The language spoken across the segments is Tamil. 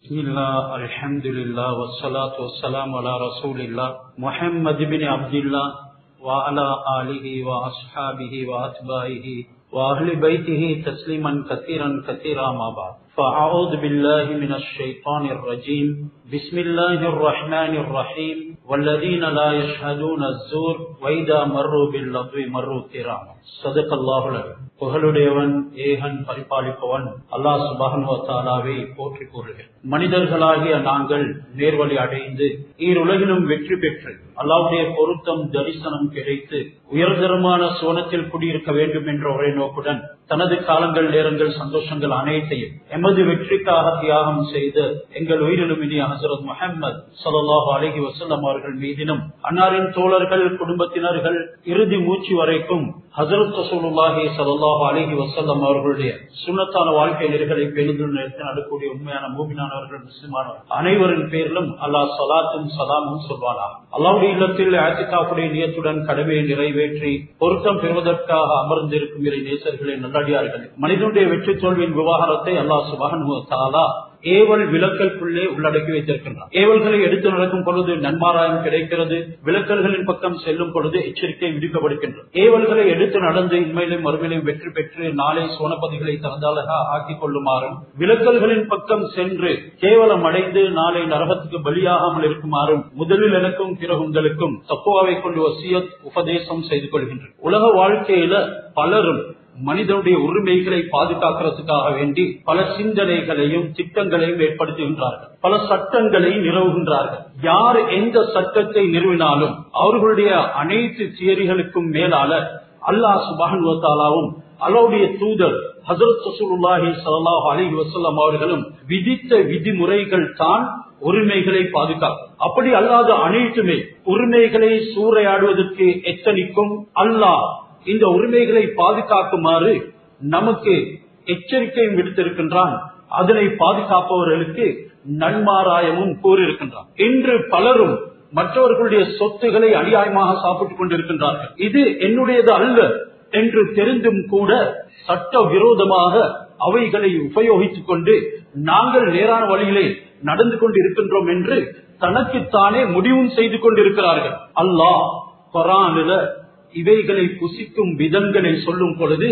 بسم الله الحمد لله والصلاة والسلام على رسول الله محمد بن عبد الله وعلى آله وأصحابه وأتباعه وأهل بيته تسليما كثيرا كثيرا ما بعد فأعوذ بالله من الشيطان الرجيم بسم الله الرحمن الرحيم والذين لا يشهدون الزور وإذا مروا باللغو مروا كراما صدق الله العظيم புகழுடையவன் ஏகன் பரிபாலிப்பவன் அல்லாஹ் சுபானுவத்தாலாவை போற்றி கூறுகிறேன் மனிதர்களாகிய நாங்கள் நேர்வழி அடைந்து ஈருலகிலும் வெற்றி பெற்று அல்லாவுடைய பொருத்தம் தரிசனம் கிடைத்து உயர்தரமான சோனத்தில் குடியிருக்க வேண்டும் என்ற ஒரே நோக்குடன் தனது காலங்கள் நேரங்கள் சந்தோஷங்கள் அனைத்தையும் எமது வெற்றிக்காக தியாகம் செய்த எங்கள் உயிரிலும் இனி ஹசரத் முகமது சல்லாஹு அலஹி வசல்லம் அவர்கள் மீதினும் அன்னாரின் தோழர்கள் குடும்பத்தினர்கள் இறுதி மூச்சு வரைக்கும் ஹசரத் ரசூலுல்லாஹி சல்லாஹு அலஹி வசல்லம் அவர்களுடைய சுண்ணத்தான வாழ்க்கை நெறிகளை பெரிதும் நிறுத்தி நடக்கூடிய உண்மையான மூமினானவர்கள் முஸ்லிமானவர்கள் அனைவரின் பேரிலும் அல்லாஹ் சலாத்தும் சலாமும் சொல்வானா அல்லாவுடைய இல்லத்தில் ஆத்திகாப்புடைய நியத்துடன் கடமையை நிறைவேற்றி பொருத்தம் பெறுவதற்காக அமர்ந்திருக்கும் இறை நேசர்களை நல்லடியார்கள் மனிதனுடைய வெற்றி தோல்வியின் விவகாரத்தை அல்லாஹ் சுபகன் தாலா ஏவல் விலக்கல்குள்ளே உள்ளடக்கி வைத்திருக்கின்றார் ஏவல்களை எடுத்து நடக்கும் பொழுது நன்மாராயம் கிடைக்கிறது விலக்கல்களின் பக்கம் செல்லும் பொழுது எச்சரிக்கை விதிக்கப்படுகின்றது ஏவல்களை எடுத்து நடந்து இன்மையிலும் மறுமையிலும் வெற்றி பெற்று நாளை சோனப்பதிகளை தகுந்தாலக ஆக்கிக் கொள்ளுமாறும் விலக்கல்களின் பக்கம் சென்று கேவலம் அடைந்து நாளை நரகத்துக்கு பலியாகாமல் இருக்குமாறும் முதலில் எனக்கும் பிறகு உங்களுக்கும் தப்புவாவை கொண்டு வசியத் உபதேசம் செய்து கொள்கின்றனர் உலக வாழ்க்கையில பலரும் மனிதனுடைய உரிமைகளை பாதுகாக்கிறதுக்காக வேண்டி பல சிந்தனைகளையும் திட்டங்களையும் ஏற்படுத்துகின்றார்கள் பல சட்டங்களை நிறுவுகின்றார்கள் யார் எந்த சட்டத்தை நிறுவினாலும் அவர்களுடைய அனைத்து தியரிகளுக்கும் மேலால அல்லாஹ் சுபானுவத்தாலாவும் அல்லாவுடைய தூதர் ஹசரத் சசூலுல்லாஹி சல்லாஹ் அலி வசல்லாம் அவர்களும் விதித்த விதிமுறைகள் தான் உரிமைகளை பாதுகாக்கும் அப்படி அல்லாத அனைத்துமே உரிமைகளை சூறையாடுவதற்கு எத்தனிக்கும் அல்லாஹ் இந்த உரிமைகளை பாதுகாக்குமாறு நமக்கு எச்சரிக்கையும் விடுத்திருக்கின்றான் அதனை பாதுகாப்பவர்களுக்கு நன்மாராயமும் கூறியிருக்கின்றான் இன்று பலரும் மற்றவர்களுடைய சொத்துக்களை அநியாயமாக சாப்பிட்டுக் கொண்டிருக்கின்றார்கள் இது என்னுடையது அல்ல என்று தெரிந்தும் கூட சட்ட விரோதமாக அவைகளை உபயோகித்துக் கொண்டு நாங்கள் நேரான வழியிலே நடந்து கொண்டு இருக்கின்றோம் என்று தனக்குத்தானே முடிவும் செய்து கொண்டிருக்கிறார்கள் அல்லாஹ் கொரானில இவைகளை புசிக்கும் விதங்களை சொல்லும் பொழுது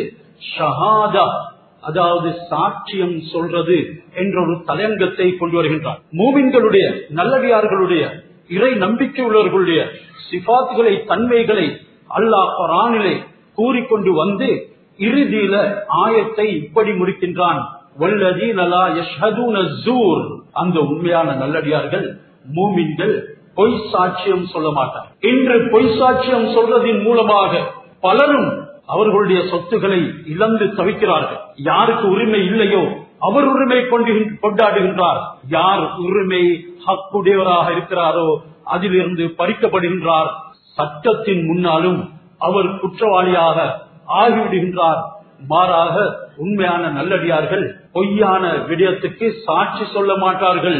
ஷஹாதா அதாவது சாட்சியம் சொல்றது என்ற ஒரு தலையங்கத்தை கொண்டு வருகின்றார் மூவின்களுடைய நல்லடியார்களுடைய இறை நம்பிக்கை உள்ளவர்களுடைய சிபாத்துகளை தன்மைகளை அல்லாஹ் குரானிலே கூறிக்கொண்டு வந்து இறுதியில ஆயத்தை இப்படி முடிக்கின்றான் அந்த உண்மையான நல்லடியார்கள் மூமின்கள் பொய் சாட்சியம் சொல்ல மாட்டார் இன்று பொய் சாட்சியம் சொல்றதின் மூலமாக பலரும் அவர்களுடைய சொத்துக்களை இழந்து தவிக்கிறார்கள் யாருக்கு உரிமை இல்லையோ அவர் உரிமை கொண்டு கொண்டாடுகின்றார் யார் உரிமை ஹக்குடையவராக இருக்கிறாரோ அதிலிருந்து பறிக்கப்படுகின்றார் சட்டத்தின் முன்னாலும் அவர் குற்றவாளியாக ஆகிவிடுகின்றார் மாறாக உண்மையான நல்லடியார்கள் பொய்யான விடயத்துக்கு சாட்சி சொல்ல மாட்டார்கள்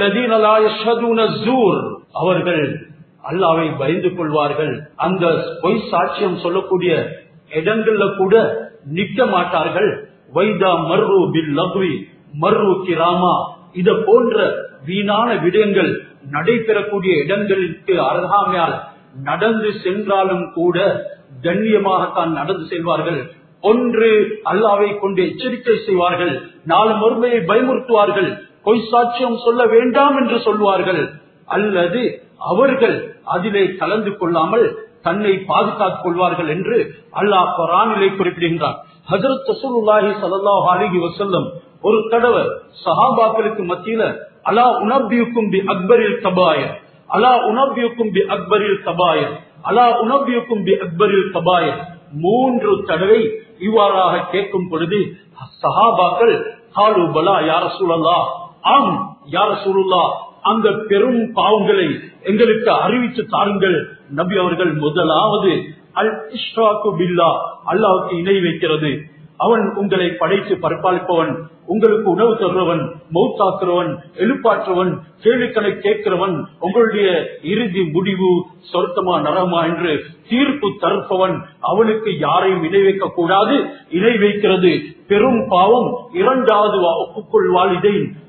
அவர்கள் அல்லாவை பயந்து கொள்வார்கள் அந்த பொய் சாட்சியம் சொல்லக்கூடிய இடங்கள்ல கூட நிற்க மாட்டார்கள் வைதா மர்ரு பில் லக்வி மர்ரு கிராமா இத போன்ற வீணான விடயங்கள் நடைபெறக்கூடிய இடங்களுக்கு அருகாமையால் நடந்து சென்றாலும் கூட கண்ணியமாகத்தான் நடந்து செல்வார்கள் ஒன்று அல்லாவை கொண்டு எச்சரிக்கை செய்வார்கள் நாலு மறுமையை பயமுறுத்துவார்கள் பொய் சாட்சியம் சொல்ல வேண்டாம் என்று சொல்வார்கள் அல்லது அவர்கள் அதிலே கலந்து கொள்ளாமல் தன்னை பாதுகாத்துக் கொள்வார்கள் என்று அல்லாஹ் குரானிலே குறிப்பிடுகின்றார் ஹசரத் ரசூலுல்லாஹி ஸல்லல்லாஹு அலைஹி வஸல்லம் ஒரு தடவை சஹாபாக்களுக்கு மத்தியில அலா உனபியுக்கும் பி அக்பரில் கபாயர் அலா உனபியுக்கும் பி அக்பரில் கபாயர் அலா உனபியுக்கும் பி அக்பரில் கபாயர் மூன்று தடவை இவ்வாறாக கேட்கும் பொழுது சஹாபாக்கள் ஹாலு பலா யார சூழல்லா ஆம் யார சூழல்லா அந்த பெரும் பாவங்களை எங்களுக்கு அறிவித்து தாருங்கள் நபி அவர்கள் முதலாவது அல் இஷ்ராக்கு பில்லா அல்லாவுக்கு இணை வைக்கிறது அவன் உங்களை படைத்து பரப்பாளிப்பவன் உங்களுக்கு உணவு தருவன் மௌத்தாக்குறவன் எழுப்பாற்றுவன் கேள்விகளை கேட்கிறவன் உங்களுடைய இறுதி முடிவு சொர்க்கமா நரகமா என்று தீர்ப்பு தருப்பவன் அவனுக்கு யாரையும் இணை வைக்க கூடாது இணை வைக்கிறது பெரும் பாவம் இரண்டாவது ஒப்புக்கொள் வாலிதை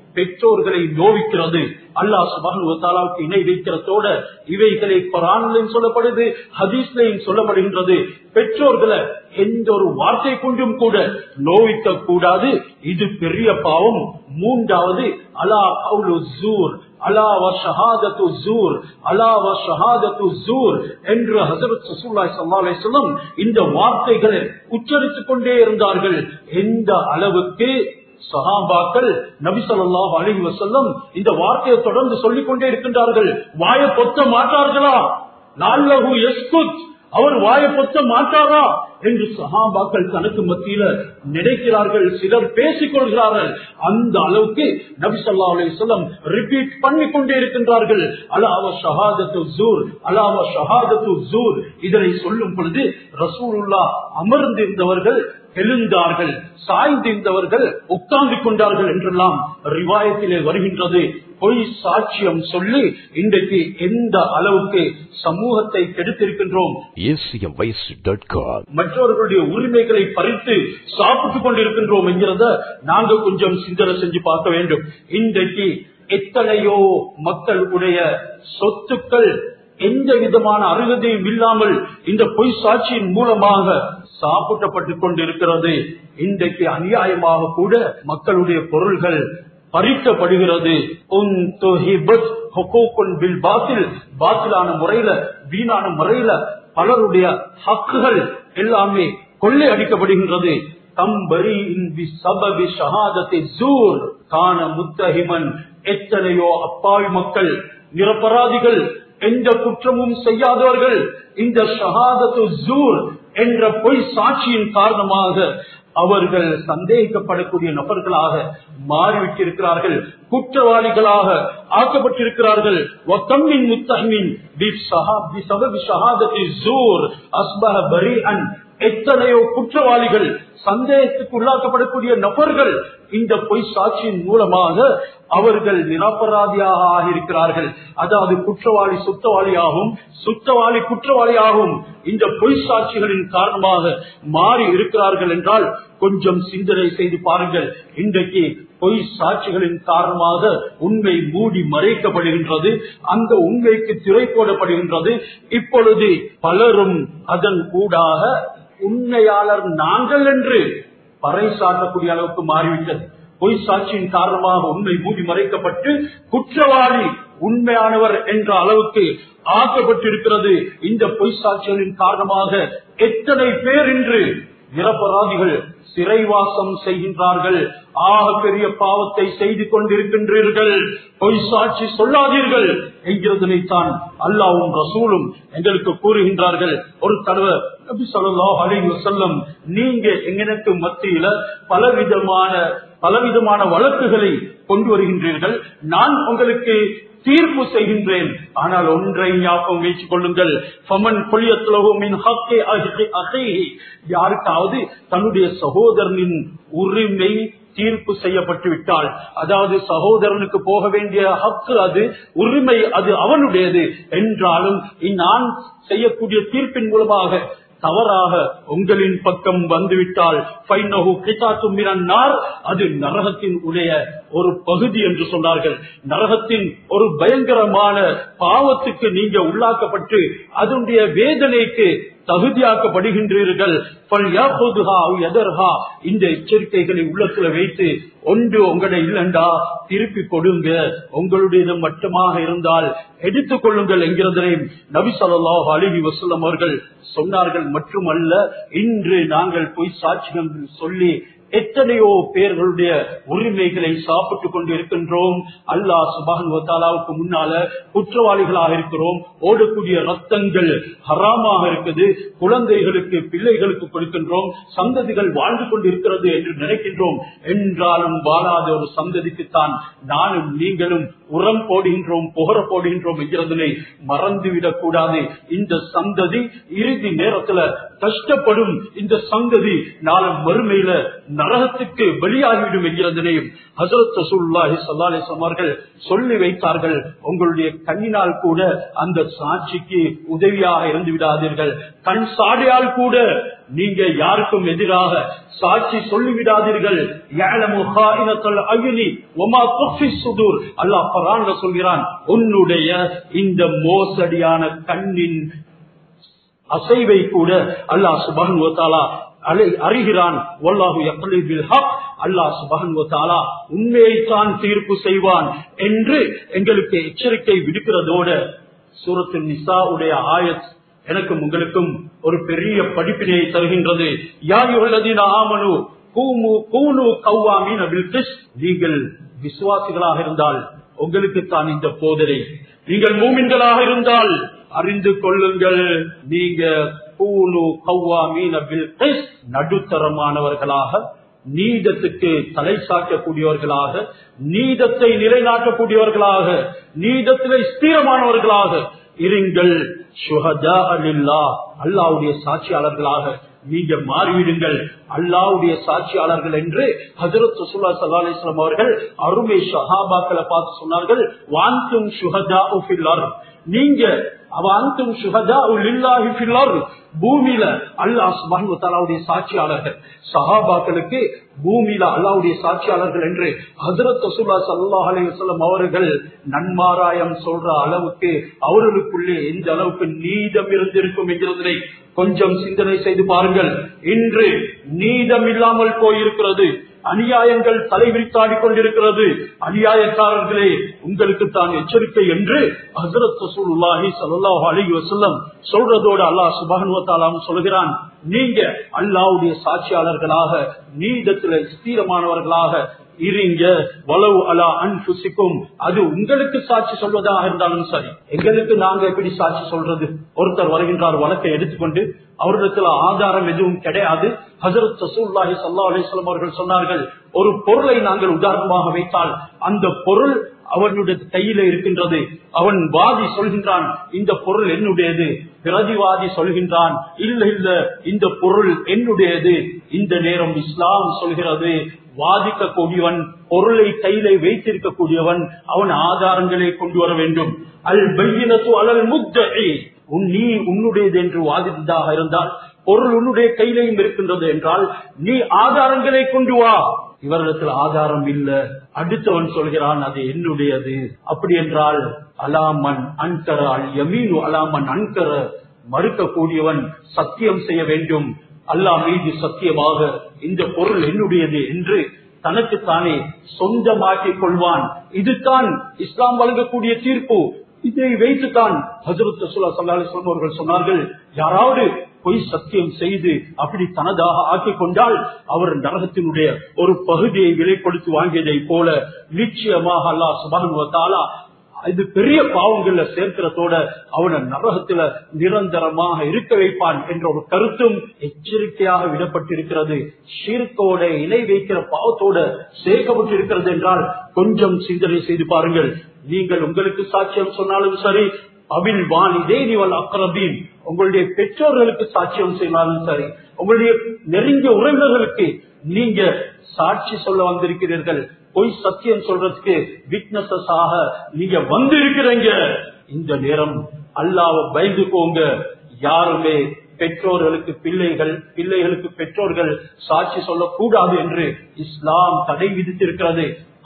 பெற்றோர்களை நோவிக்கிறது அல்லாஹ் சுபானுக்கு இணை வைக்கிறதோட இவைகளை குரான்லையும் சொல்லப்படுது ஹதீஸ்லையும் சொல்லப்படுகின்றது பெற்றோர்களை எந்த ஒரு வார்த்தை கொண்டும் கூட நோவிக்க கூடாது இது பெரிய பாவம் மூன்றாவது அலா கவுலு ஜூர் அலா வ ஷஹாதத்து ஜூர் அலா வ ஷஹாதத்து ஜூர் என்று ஹசரத் ரசூலுல்லாஹி ஸல்லல்லாஹு அலைஹி வஸல்லம் இந்த வார்த்தைகளை உச்சரித்துக் கொண்டே இருந்தார்கள் எந்த அளவுக்கு சஹாபாக்கள் நபி ஸல்லல்லாஹு அலைஹி வஸல்லம் இந்த வார்த்தையை தொடர்ந்து சொல்லிக் கொண்டே இருக்கின்றார்கள் வாய பொத்த மாட்டார்களா லால்லஹு யஸ்குத் அவர் வாய பொத்த மாட்டாரா என்று சஹாபாக்கள் தனக்கு மத்தியில நினைக்கிறார்கள் சிலர் பேசிக் கொள்கிறார்கள் அந்த அளவுக்கு நபி சொல்லா அலிஸ்லம் ரிப்பீட் பண்ணி கொண்டே இருக்கின்றார்கள் அலாவ ஷஹாதத்து ஜூர் அலாவ ஷஹாதத்து ஜூர் இதனை சொல்லும் பொழுது ரசூலுல்லா அமர்ந்திருந்தவர்கள் எழுந்தார்கள் சாய்ந்திருந்தவர்கள் உட்கார்ந்து கொண்டார்கள் என்றெல்லாம் ரிவாயத்திலே வருகின்றது பொய் சாட்சியம் சொல்லி இன்றைக்கு எந்த அளவுக்கு சமூகத்தை கெடுத்திருக்கின்றோம் acmvoice.com. மற்றவர்களுடைய உரிமைகளை பறித்து சாப்பிட்டுக் கொண்டிருக்கின்றோம் என்கிறத நாங்க கொஞ்சம் சிந்தனை செஞ்சு பார்க்க வேண்டும் இன்றைக்கு எத்தனையோ மக்களுடைய சொத்துக்கள் எந்த விதமான அருகதையும் இல்லாமல் இந்த பொய் சாட்சியின் மூலமாக சாப்பிட்டப்பட்டுக் கொண்டிருக்கிறது இன்றைக்கு அநியாயமாக கூட மக்களுடைய பொருள்கள் பறிக்கப்படுகிறது உன் துஹிபத் ஹுகூக்குன் பில் பாத்தில் பாத்திலான முறையில வீணான முறையில பலருடைய ஹக்குகள் எல்லாமே கொள்ளை அடிக்கப்படுகின்றது தம்பரி சபபி ஷஹாதத்தை ஜூர் காண முத்தஹிமன் எத்தனையோ அப்பாவி மக்கள் நிரபராதிகள் எந்த குற்றமும் செய்யாதவர்கள் இந்த ஷஹாதத்து ஜூர் என்ற பொய் சாட்சியின் காரணமாக அவர்கள் சந்தேகிக்கப்படக்கூடிய நபர்களாக மாறிவிட்டிருக்கிறார்கள் குற்றவாளிகளாக ஆக்கப்பட்டிருக்கிறார்கள் ஒத்தம்மின் முத்தமின் எத்தனையோ குற்றவாளிகள் சந்தேகத்துக்கு உள்ளாக்கப்படக்கூடிய நபர்கள் இந்த பொய் சாட்சியின் மூலமாக அவர்கள் நிரபராதியாக ஆகியிருக்கிறார்கள் அதாவது குற்றவாளி சுத்தவாளியாகவும் சுத்தவாளி குற்றவாளியாகவும் இந்த பொய் சாட்சிகளின் காரணமாக மாறி இருக்கிறார்கள் என்றால் கொஞ்சம் சிந்தனை செய்து பாருங்கள் இன்றைக்கு பொய் சாட்சிகளின் காரணமாக உண்மை மூடி மறைக்கப்படுகின்றது அந்த உண்மைக்கு திரை போடப்படுகின்றது இப்பொழுது பலரும் அதன் கூடாக உண்மையாளர் நாங்கள் என்று பறைசாட்டக்கூடிய அளவுக்கு மாறிவிட்டது பொய் சாட்சியின் காரணமாக உண்மை மூடி மறைக்கப்பட்டு குற்றவாளி உண்மையானவர் என்ற அளவுக்கு ஆக்கப்பட்டிருக்கிறது இந்த பொய் சாட்சிகளின் காரணமாக எத்தனை பேர் இன்று நிரபராதிகள் சிறைவாசம் செய்கின்றார்கள் ஆக பெரிய பாவத்தை செய்து கொண்டிருக்கின்றீர்கள் பொய் சாட்சி சொல்லாதீர்கள் என்கிறதனைத்தான் அல்லாவும் ரசூலும் எங்களுக்கு கூறுகின்றார்கள் ஒரு தடவை நபி ஸல்லல்லாஹு அலைஹி வஸல்லம் நீங்க எங்களுக்கு மத்தியில பலவிதமான பலவிதமான வழக்குகளை கொண்டு வருகின்றீர்கள் நான் உங்களுக்கு தீர்ப்பு செய்கின்றேன் ஆனால் ஒன்றை ஞாபகம் வைத்துக் கொள்ளுங்கள் ஃபமன் பொலியத்துலகமின் ஹக்கே அஹீஹி யாருக்காவது தன்னுடைய சகோதரனின் உரிமை தீர்ப்பு செய்யப்பட்டு விட்டால் அதாவது சகோதரனுக்கு போக வேண்டிய ஹக்கு அது உரிமை அது அவனுடையது என்றாலும் நான் செய்யக்கூடிய தீர்ப்பின் மூலமாக தவறாக உங்களின் பக்கம் வந்துவிட்டால் அது நரகத்தின் உடைய ஒரு பகுதி என்று சொன்னார்கள் நரகத்தின் ஒரு பயங்கரமான பாவத்துக்கு நீங்க உள்ளாக்கப்பட்டு அதனுடைய வேதனைக்கு தகுதியாக்கப்படுகின்றீர்கள் இந்த எச்சரிக்கைகளை உள்ளத்துல வைத்து ஒன்று உங்களை இல்லண்டா திருப்பி கொடுங்க உங்களுடைய மட்டுமாக இருந்தால் எடுத்துக் கொள்ளுங்கள் என்கிறதனை நபி சொல்லாஹ் அலிஹி வசல்லம் அவர்கள் சொன்னார்கள் மட்டுமல்ல இன்று நாங்கள் பொய் சாட்சிகள் சொல்லி எத்தனையோ பேர்களுடைய உரிமைகளை சாப்பிட்டுக் கொண்டு இருக்கின்றோம் அல்லாஹ் சுபான் வத்தாலாவுக்கு முன்னால குற்றவாளிகளாக இருக்கிறோம் ஓடக்கூடிய ரத்தங்கள் ஹராமாக இருக்குது குழந்தைகளுக்கு பிள்ளைகளுக்கு கொடுக்கின்றோம் சந்ததிகள் வாழ்ந்து கொண்டு இருக்கிறது என்று நினைக்கின்றோம் என்றாலும் வாழாத ஒரு சந்ததிக்குத்தான் நானும் நீங்களும் உரம் போடுகின்றோம் புகர போடுகின்றோம் என்கிறதனை மறந்துவிடக் கூடாது இந்த சந்ததி இறுதி நேரத்துல கஷ்டப்படும் இந்த சந்ததி நாளும் மறுமையில நரகத்துக்கு வெளியாகிவிடும் என்கிறதனையும் ஹசரத் ரசூல்லாஹி சல்லாஹி அவர்கள் சொல்லி வைத்தார்கள் உங்களுடைய கண்ணினால் கூட அந்த சாட்சிக்கு உதவியாக இருந்து விடாதீர்கள் கண் சாடையால் கூட நீங்க யாருக்கும் எதிராக சாட்சி சொல்லிவிடாதீர்கள் يَعْلَمُ خَائِنَةَ الْأَعْيُنِ وَمَا تُخْفِي الصُّدُورُ அல்லாஹ் குர்ஆன்ல சொல்கிறான் உன்னுடைய இந்த மோசடியான கண்ணின் அசைவை கூட அல்லாஹ் சுபஹன் வத்தாலா அலை அறிகிறான் வல்லாஹு யக்லி பில் ஹக் அல்லாஹ் சுபஹன் வத்தாலா உண்மையைத்தான் தீர்ப்பு செய்வான் என்று எங்களுக்கு எச்சரிக்கை விடுக்கிறதோட சூரத்து நிசாவுடைய ஆயத் எனக்கும் உங்களுக்கும் ஒரு பெரிய படிப்பினையை தருகின்றது யாயுள்ளதின் ஆமனு கூமு கூனு கௌவாமீன் அபில் நீங்கள் விசுவாசிகளாக இருந்தால் உங்களுக்கு தான் இந்த போதனை நீங்கள் மூமின்களாக இருந்தால் அறிந்து கொள்ளுங்கள் நீங்க கூனு கௌவாமீன் அபில் நடுத்தரமானவர்களாக நீதத்துக்கு தலை சாக்கக்கூடியவர்களாக நீதத்தை நிலைநாட்டக்கூடியவர்களாக நீதத்திலே ஸ்திரமானவர்களாக இருங்கள் சுஹதா அலில்லா அல்லாவுடைய சாட்சியாளர்களாக நீங்க மாறிவிடுங்கள் அல்லாவுடைய சாட்சியாளர்கள் என்று ஹசரத் சுல்லா சல்லா அலிஸ்லாம் அவர்கள் அருமை ஷஹாபாக்களை பார்த்து சொன்னார்கள் வாந்தும் சுஹதா நீங்க அவாந்தும் சுஹதா லில்லாஹி ஃபில் அர்த் பூமியில அல்லாஹ் சுப்ஹானஹு வ தஆலாவுடைய சாட்சியாளர்கள் சஹாபாக்களுக்கு பூமியில அல்லாஹ்வுடைய சாட்சியாளர்கள் என்று ஹஜ்ரத் ரசூலுல்லாஹி ஸல்லல்லாஹு அலைஹி வஸல்லம் அவர்கள் நன்மாராயம் சொல்ற அளவுக்கு அவர்களுக்குள்ளே எந்த அளவுக்கு நீதம் இருந்திருக்கும் என்கிறதை கொஞ்சம் சிந்தனை செய்து பாருங்கள் இன்று நீதம் இல்லாமல் போயிருக்கிறது அநியாயங்கள் தலைவிரித்தாடி கொண்டிருக்கிறது அநியாயக்காரர்களே உங்களுக்கு தான் எச்சரிக்கை என்று ஹசரத் ரசூலுல்லாஹி ஸல்லல்லாஹு அலைஹி வஸல்லம் சொல்றதோடு அல்லாஹ் சுப்ஹானஹு வ தஆலா சொல்கிறான் நீங்க அல்லாஹ்வுடைய சாட்சியாளர்களாக நீதத்தில் ஸ்திரமானவர்களாக இருங்க வலவு அலா அன்புசிக்கும் அது உங்களுக்கு சாட்சி சொல்வதாக இருந்தாலும் சரி எங்களுக்கு நாங்க எப்படி சாட்சி சொல்றது ஒருத்தர் வருகின்றார் வழக்கை எடுத்துக்கொண்டு அவரிடத்துல ஆதாரம் எதுவும் கிடையாது ஹசரத் ரசூல்லாஹி சல்லா அலிஸ்லாம் அவர்கள் சொன்னார்கள் ஒரு பொருளை நாங்கள் உதாரணமாக வைத்தால் அந்த பொருள் அவனுடைய கையில இருக்கின்றது அவன் வாதி சொல்கின்றான் இந்த பொருள் என்னுடையது பிரதிவாதி சொல்கின்றான் இல்ல இல்ல இந்த பொருள் என்னுடையது இந்த நேரம் இஸ்லாம் சொல்கிறது வாதிக்கக்கூடியவன் பொருளை கையில வைத்திருக்கக்கூடியவன் அவன் ஆதாரங்களை கொண்டு வர வேண்டும் அல் பையினத்து அலல் முத்தகை நீ உன்னுடையது என்று வாதித்ததாக இருந்தால் பொருள் உன்னுடைய கையிலையும் இருக்கின்றது என்றால் நீ ஆதாரங்களை கொண்டு வா இவரிடத்தில் ஆதாரம் இல்ல அடுத்தவன் சொல்கிறான் அது என்னுடையது அப்படி என்றால் அலாமன் அன்கர அல் யமீனு அலாமன் அன்கர மறுக்கக்கூடியவன் சத்தியம் செய்ய வேண்டும் அல்லாஹ் மீது சத்தியமாக இந்த பொருள் என்னுடையது என்று தனக்குத்தானே சொந்தமாக்கிக் கொள்வான் இதுதான் இஸ்லாம் வழங்கக்கூடிய தீர்ப்பு இதை வைத்துத்தான் ஹசரத் ரசூல்லா ஸல்லல்லாஹு அலைஹி வஸல்லம் அவர்கள் சொன்னார்கள் யாராவது பொய் சத்தியம் செய்து அப்படி தனதாக ஆக்கிக் கொண்டால் அவர் நரகத்தினுடைய ஒரு பகுதியை விலை கொடுத்து வாங்கியதை போல நிச்சயமாக அல்லாஹ் சுபஹானஹு வ தஆலா இது பெரிய பாவங்கள்ல சேர்க்கிறதோட அவனை நரகத்துல நிரந்தரமாக இருக்க வைப்பான் என்ற ஒரு கருத்தும் எச்சரிக்கையாக விடப்பட்டிருக்கிறது ஷீர்கோட இணை வைக்கிற பாவத்தோட சேர்க்கப்பட்டிருக்கிறது என்றால் கொஞ்சம் சிந்தனை செய்து பாருங்கள் நீங்கள் உங்களுக்கு சாட்சியம் சொன்னாலும் சரி அபில் வானிதே நிவல் அக்ரபீன் உங்களுடைய பெற்றோர்களுக்கு சாட்சியம் செய்தாலும் சரி உங்களுடைய நெருங்கிய உறவினர்களுக்கு நீங்க சாட்சி சொல்ல வந்திருக்கிறீர்கள் பொய் சத்தியம் சொல்றதுக்கு விட்னஸஸ் ஆக நீங்க வந்திருக்கிறீங்க இந்த நேரம் அல்லாவ பயந்துக்கோங்க யாருமே பெற்றோர்களுக்கு பிள்ளைகள் பிள்ளைகளுக்கு பெற்றோர்கள் சாட்சி சொல்லக்கூடாது என்று இஸ்லாம் தடை விதித்திருக்கிறது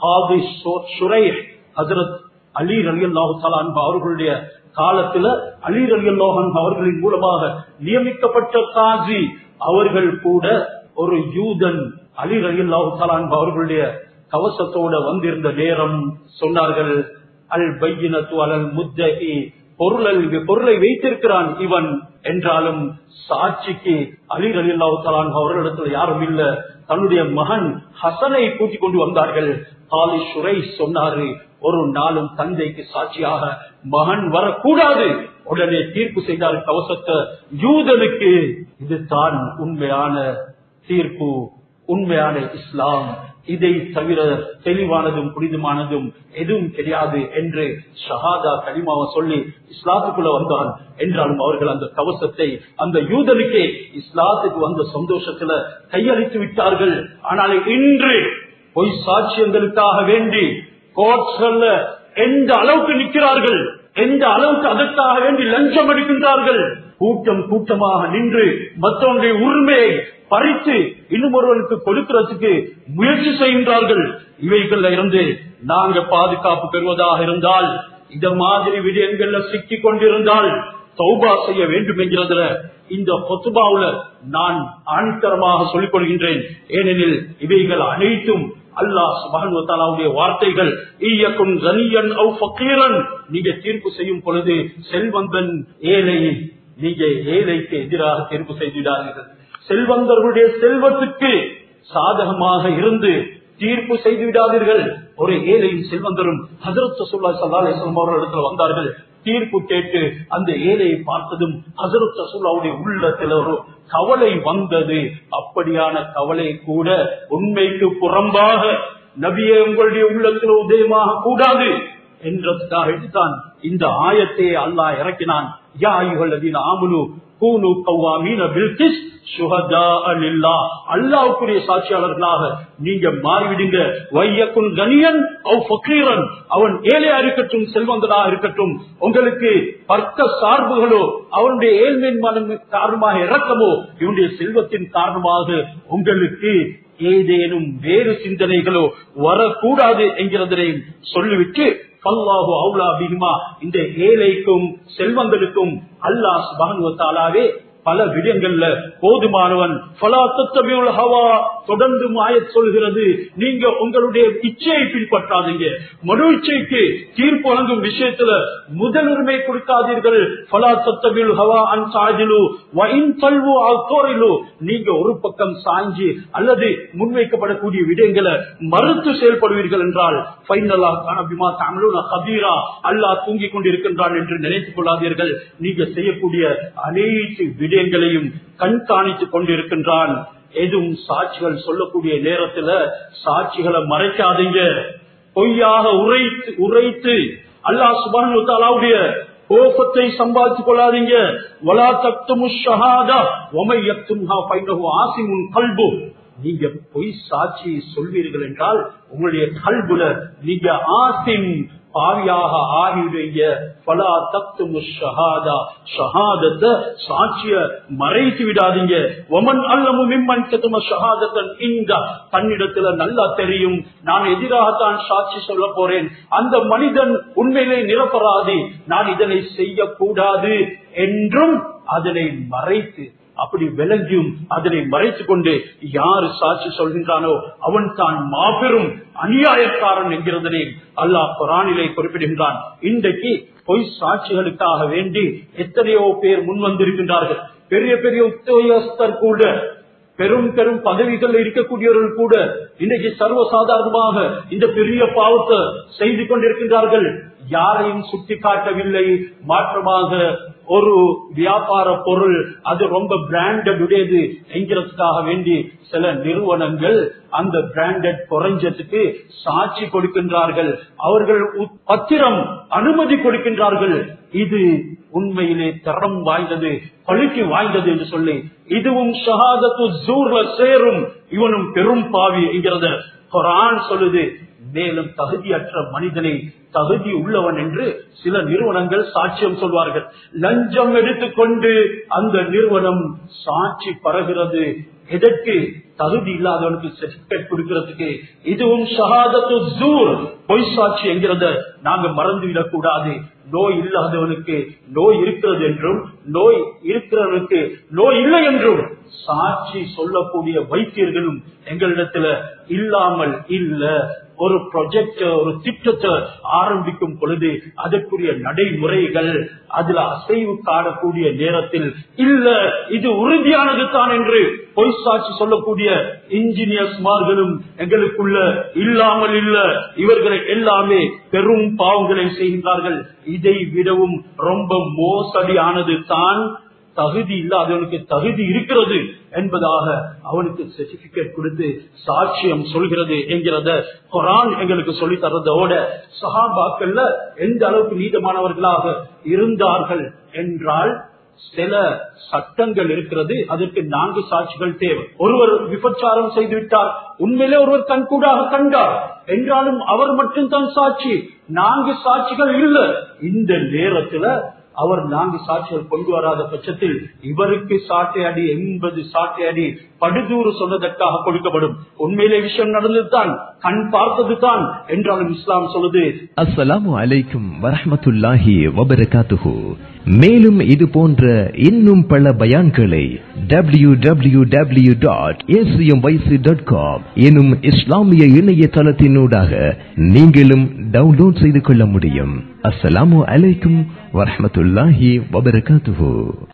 ஹசரத் அலி அலி அல்லாஹு அவர்களுடைய காலத்துல அலி அலி அல்லாஹன் அவர்களின் மூலமாக நியமிக்கப்பட்ட காசி அவர்கள் கூட ஒரு யூதன் அலி அலி அல்லாஹு அவர்களுடைய கவசத்தோட வந்திருந்த நேரம் சொன்னார்கள் அல் பையினத்து அலல் முத்தகி பொருளல் பொருளை வைத்திருக்கிறான் இவன் என்றாலும் சாட்சிக்கு அலி அலி அல்லாஹாலான் அவர்களிடத்தில் யாரும் இல்ல தன்னுடைய மகன் ஹசனை கூட்டிக் கொண்டு வந்தார்கள் காலி சுரை சொன்னாரு ஒரு நாளும் தந்தைக்கு சாட்சியாக மகன் வரக்கூடாது உடனே தீர்ப்பு செய்தார் கவசத்தை யூதனுக்கு இதுதான் உண்மையான தீர்ப்பு உண்மையான இஸ்லாம் இதை தவிர தெளிவானதும் புனிதமானதும் எதுவும் தெரியாது என்று ஷஹாதா கனிமாவை சொல்லி இஸ்லாத்துக்குள்ள வந்தான் என்றாலும் அவர்கள் அந்த கவசத்தை அந்த யூதனுக்கே இஸ்லாத்துக்கு வந்த சந்தோஷத்துல கையளித்து விட்டார்கள் ஆனால் இன்று பொய் சாட்சியங்களுக்காக வேண்டி கோட்ஸ்ல எந்த அளவுக்கு நிற்கிறார்கள் எந்த அளவுக்கு அதற்காக வேண்டி லஞ்சம் எடுக்கின்றார்கள் கூட்டம் கூட்டமாக நின்று மற்றவங்களுடைய உரிமையை பறித்து இன்னும் ஒருவனுக்கு கொடுக்கிறதுக்கு முயற்சி செய்கின்றார்கள் இவைகள்ல இருந்து நாங்க பாதுகாப்பு பெறுவதாக இருந்தால் இந்த மாதிரி விடயங்கள்ல சிக்கிக் கொண்டிருந்தால் தௌபா செய்ய வேண்டும் என்கிறதுல இந்த பொத்துபாவுல நான் ஆணித்தரமாக சொல்லிக் கொள்கின்றேன் ஏனெனில் இவைகள் அனைத்தும் அல்லாஹ் சுபானுடைய வார்த்தைகள் ஈயக்கும் கனியன் அவு ஃபக்கீரன் நீங்க தீர்ப்பு செய்யும் பொழுது செல்வந்தன் ஏழை நீங்க ஏழைக்கு எதிராக தீர்ப்பு செய்துவிடாதீர்கள் செல்வந்தர்களுடைய செல்வத்துக்கு சாதகமாக இருந்து தீர்ப்பு செய்து விடாதீர்கள் ஒரு ஏழையும் செல்வந்தரும் ஹசரத் சுல்லா சல்லா அலிஸ்லாம் அவர்களிடத்தில் வந்தார்கள் தீர்ப்பு கேட்டு அந்த ஏழையை பார்த்ததும் ஹசரத் ரசூல்லாவுடைய உள்ளத்தில் ஒரு கவலை வந்தது அப்படியான கவலை கூட உண்மைக்கு புறம்பாக நபியே உங்களுடைய உள்ளத்தில் உதயமாக கூடாது என்றதுக்காக தான் இந்த ஆயத்தை அல்லாஹ் இறக்கினான் யா ஐயுகள் ஆமுலு கூனு கவ்வாமீன பில்கிஸ் அல்லாவுக்குரிய சாட்சியாளர்களாக நீங்க மாறிவிடுங்க வையக்குன் கனியன் ஃபக்கீரன் அவன் ஏழையா இருக்கட்டும் செல்வந்தனாக இருக்கட்டும் உங்களுக்கு பர்க்க சார்புகளோ அவனுடைய ஏழ்மையின் மனம் காரணமாக இறக்கமோ இவனுடைய செல்வத்தின் காரணமாக உங்களுக்கு ஏதேனும் வேறு சிந்தனைகளோ வரக்கூடாது என்கிறதையும் சொல்லிவிட்டு பல்லாஹு அவுலா பிகிமா இந்த ஏழைக்கும் செல்வங்களுக்கும் அல்லாஹ் சுபானுவத்தாலாவே பல விடயங்கள்ல போதுமானவன் ஹவா தொடர்ந்து மாய சொல்கிறது நீங்க உங்களுடைய இச்சையை பின்பற்றாதீங்க மனு இச்சைக்கு தீர்ப்பு வழங்கும் விஷயத்துல முதலுரிமை கொடுக்காதீர்கள் பலா தத்தபில் ஹவா அன் சாஜிலு வைன் பல்வு அத்தோரிலு நீங்க ஒரு பக்கம் சாஞ்சி அல்லது முன்வைக்கப்படக்கூடிய விடயங்களை மறுத்து செயல்படுவீர்கள் என்றால் பைனலா அபிமா தமிழ் கபீரா அல்லாஹ் தூங்கிக் கொண்டிருக்கின்றான் என்று நினைத்துக் கொள்ளாதீர்கள் நீங்க செய்யக்கூடிய அனைத்து விடயங்களையும் கண்காணித்துக் கொண்டிருக்கின்றான் எதுவும் சாட்சிகள் சொல்லக்கூடிய நேரத்துல சாட்சிகளை மறைக்காதீங்க பொய்யாக உரைத்து உரைத்து அல்லாஹ் சுபானு தாலாவுடைய கோபத்தை சம்பாதித்துக் கொள்ளாதீங்க வலா தத்துமு ஷஹாதா ஒமையத்தும் ஆசிமுன் கல்பு நீங்க பொய் சாட்சி சொல்வீர்கள் என்றால் உங்களுடைய கல்புல நீங்க ஆசிம் பாவியாக ஆகியுடைய பலா தத்துமு ஷஹாதா ஷஹாதத்தை சாட்சிய மறைத்து விடாதீங்க ஒமன் அல்லமு மிம்மன் கத்தும ஷஹாதத்தன் இந்த தன்னிடத்துல நல்லா தெரியும் நான் எதிராகத்தான் சாட்சி சொல்ல போறேன் அந்த மனிதன் உண்மையிலே நிரப்பராதி நான் இதனை செய்யக்கூடாது என்றும் அதனை மறைத்து அப்படி விளங்கியும் அதனை மறைத்துக் கொண்டு யாரு சாட்சி சொல்கின்றானோ அவன் தான் மாபெரும் அநியாயக்காரன் என்கிறதனை அல்லாஹ் குரானிலே குறிப்பிடுகின்றான் இன்றைக்கு பொய் சாட்சிகளுக்காக வேண்டி எத்தனையோ பேர் முன் வந்திருக்கின்றார்கள் பெரிய பெரிய உத்தியோகஸ்தர் கூட பெரும் பெரும் பதவிகள் இருக்கக்கூடியவர்கள் கூட இன்னைக்கு சர்வசாதாரணமாக இந்த பெரிய பாவத்தை செய்து கொண்டிருக்கின்றார்கள் யாரையும் சுட்டி காட்டவில்லை மாற்றமாக ஒரு வியாபார பொருள் அது ரொம்ப பிராண்டட் உடையது என்கிறதுக்காக வேண்டி சில நிறுவனங்கள் அந்த பிராண்டட் குறைஞ்சதுக்கு சாட்சி கொடுக்கின்றார்கள் அவர்கள் பத்திரம் அனுமதி கொடுக்கின்றார்கள் இது உண்மையிலே தரம் வாய்ந்தது பழுக்கி வாய்ந்தது என்று சொல்லி இதுவும் ஷஹாதத்து ஜூர்ல சேரும் இவனும் பெரும் பாவி என்கிறத குரான் சொல்லுது மேலும் தகுதியற்ற மனிதனை தகுதி உள்ளவன் என்று சில நிறுவனங்கள் சாட்சியம் சொல்வார்கள் லஞ்சம் எடுத்துக்கொண்டு அந்த நிறுவனம் சாட்சி பரகிறது எதற்கு தகுதி இல்லாதவனுக்கு சர்டிபிகேட் கொடுக்கிறதுக்கு இதுவும் ஷஹாதத்து ஜூர் பொய் சாட்சி என்கிறத நாங்க மறந்துவிடக் கூடாது நோய் இல்லாதவனுக்கு நோய் இருக்கிறது என்றும் நோய் இருக்கிறவனுக்கு நோய் இல்லை என்றும் சாட்சி சொல்லக்கூடிய வைத்தியர்களும் எங்களிடத்துல இல்லாமல் இல்ல ஒரு ப்ரொஜெக்ட் ஒரு திட்டத்தை ஆரம்பிக்கும் பொழுது அதற்குரிய நடைமுறைகள் அதுல அசைவு காணக்கூடிய நேரத்தில் இல்ல இது உறுதியானது தான் என்று பொய் சாட்சி சொல்லக்கூடிய இன்ஜினியர்ஸ்மார்களும் எங்களுக்குள்ள இல்லாமல் இல்ல இவர்களை எல்லாமே பெரும் பாவங்களை செய்கின்றார்கள் இதை விடவும் ரொம்ப மோசடியானது தான் தகுதி இல்லாதவனுக்கு தகுதி இருக்கிறது என்பதாக அவனுக்கு சர்டிபிகேட் கொடுத்து சாட்சியம் சொல்கிறது என்கிறத குரான் எங்களுக்கு சொல்லி தரதோட சஹாபாக்கள்ல எந்த அளவுக்கு நீதமானவர்களாக இருந்தார்கள் என்றால் சில சட்டங்கள் இருக்கிறது அதற்கு நான்கு சாட்சிகள் தேவை ஒருவர் விபச்சாரம் செய்து விட்டார் உண்மையிலே ஒருவர் கண்கூடாக கண்டார் என்றாலும் அவர் மட்டும்தான் சாட்சி நான்கு சாட்சிகள் இல்ல இந்த நேரத்துல அவர் நான்கு சாட்சிகள் கொண்டு வராத பட்சத்தில் இவருக்கு சாட்டை அடி எண்பது சாட்டை அடி படுதூறு சொன்னதற்காக கொடுக்கப்படும் உண்மையிலே விஷயம் நடந்ததுதான் கண் பார்த்தது தான் என்றாலும் இஸ்லாம் சொல்லுது அஸ்ஸலாமு அலைக்கும் வரஹ்மத்துல்லாஹி வபரகாத்துஹு மேலும் இது போன்ற இன்னும் பல பயான்களை W W W dot dot com எனும் இஸ்லாமிய இணையதளத்தினூடாக நீங்களும் டவுன்லோட் செய்து கொள்ள முடியும் அஸ்ஸலாமு அலைக்கும் வரஹ்மத்துல்லாஹி வபரகாத்துஹு